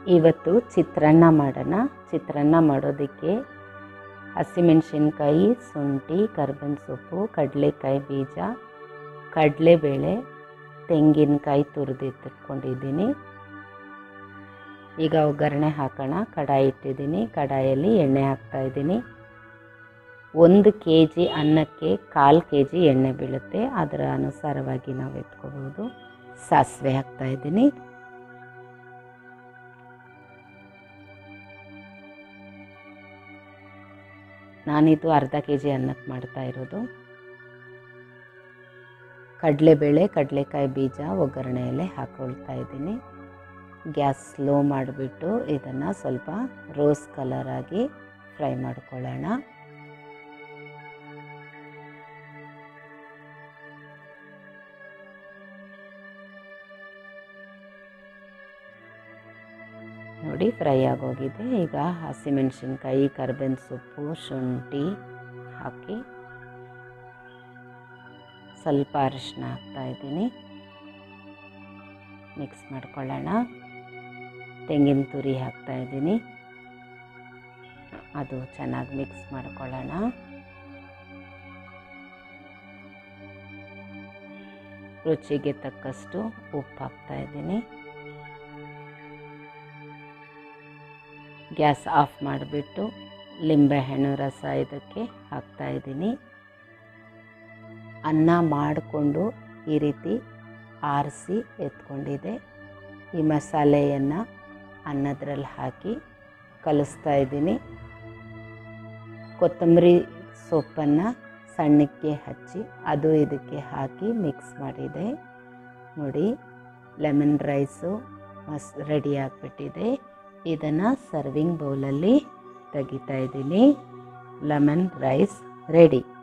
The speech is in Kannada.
ಇವತ್ತು ಚಿತ್ರಾನ್ನ ಮಾಡೋಣ ಚಿತ್ರಾನ್ನ ಮಾಡೋದಕ್ಕೆ ಹಸಿಮೆಣಸಿನ್ಕಾಯಿ ಶುಂಠಿ ಕರ್ಬೇವಿನ ಸೊಪ್ಪು ಕಡಲೆಕಾಯಿ ಬೀಜ ಕಡಲೆಬೇಳೆ ತೆಂಗಿನಕಾಯಿ ತುರಿದಿಟ್ಕೊಂಡಿದ್ದೀನಿ ಈಗ ಒಗ್ಗರಣೆ ಹಾಕೋಣ ಕಡಾಯಿ ಇಟ್ಟಿದ್ದೀನಿ ಕಡಾಯಲ್ಲಿ ಎಣ್ಣೆ ಹಾಕ್ತಾಯಿದ್ದೀನಿ ಒಂದು ಕೆ ಜಿ ಅನ್ನಕ್ಕೆ ಕಾಲು ಕೆ ಜಿ ಎಣ್ಣೆ ಬೀಳುತ್ತೆ ಅದರ ಅನುಸಾರವಾಗಿ ನಾವು ಎತ್ಕೋಬೋದು ಸಾಸಿವೆ ಹಾಕ್ತಾಯಿದ್ದೀನಿ ನಾನಿದು ಅರ್ಧ ಕೆ ಜಿ ಅನ್ನಕ್ಕೆ ಮಾಡ್ತಾ ಇರೋದು ಕಡಲೆಬೇಳೆ ಕಡಲೆಕಾಯಿ ಬೀಜ ಒಗ್ಗರಣೆಯಲ್ಲೇ ಹಾಕ್ಕೊಳ್ತಾ ಇದ್ದೀನಿ ಗ್ಯಾಸ್ ಸ್ಲೋ ಮಾಡಿಬಿಟ್ಟು ಇದನ್ನು ಸ್ವಲ್ಪ ರೋಸ್ ಕಲರ್ ಆಗಿ ಫ್ರೈ ಮಾಡ್ಕೊಳ್ಳೋಣ ನೋಡಿ ಫ್ರೈ ಆಗೋಗಿದೆ ಈಗ ಹಸಿಮೆಣಸಿನ್ಕಾಯಿ ಕರ್ಬೇವಿನ ಸೊಪ್ಪು ಶುಂಠಿ ಹಾಕಿ ಸ್ವಲ್ಪ ಅರಿಶಿನ ಹಾಕ್ತಾಯಿದ್ದೀನಿ ಮಿಕ್ಸ್ ಮಾಡ್ಕೊಳ್ಳೋಣ ತೆಂಗಿನ ತುರಿ ಹಾಕ್ತಾಯಿದ್ದೀನಿ ಅದು ಚೆನ್ನಾಗಿ ಮಿಕ್ಸ್ ಮಾಡ್ಕೊಳ್ಳೋಣ ರುಚಿಗೆ ತಕ್ಕಷ್ಟು ಉಪ್ಪು ಹಾಕ್ತಾಯಿದ್ದೀನಿ ಗ್ಯಾಸ್ ಆಫ್ ಮಾಡಿಬಿಟ್ಟು ಲಿಂಬೆಹಣ್ಣು ರಸ ಇದಕ್ಕೆ ಹಾಕ್ತಾಯಿದ್ದೀನಿ ಅನ್ನ ಮಾಡಿಕೊಂಡು ಈ ರೀತಿ ಆರಿಸಿ ಎತ್ಕೊಂಡಿದೆ ಈ ಮಸಾಲೆಯನ್ನು ಅನ್ನದ್ರಲ್ಲಿ ಹಾಕಿ ಕಲಿಸ್ತಾ ಇದ್ದೀನಿ ಕೊತ್ತಂಬರಿ ಸೊಪ್ಪನ್ನು ಸಣ್ಣಕ್ಕೆ ಹಚ್ಚಿ ಅದು ಇದಕ್ಕೆ ಹಾಕಿ ಮಿಕ್ಸ್ ಮಾಡಿದೆ ನೋಡಿ ಲೆಮನ್ ರೈಸು ಮಸ್ ರೆಡಿ ಆಗಿಬಿಟ್ಟಿದೆ ಇದನ್ನು ಸರ್ವಿಂಗ್ ಬೌಲಲ್ಲಿ ತೆಗಿತಾ ಇದ್ದೀನಿ ಲೆಮನ್ ರೈಸ್ ರೆಡಿ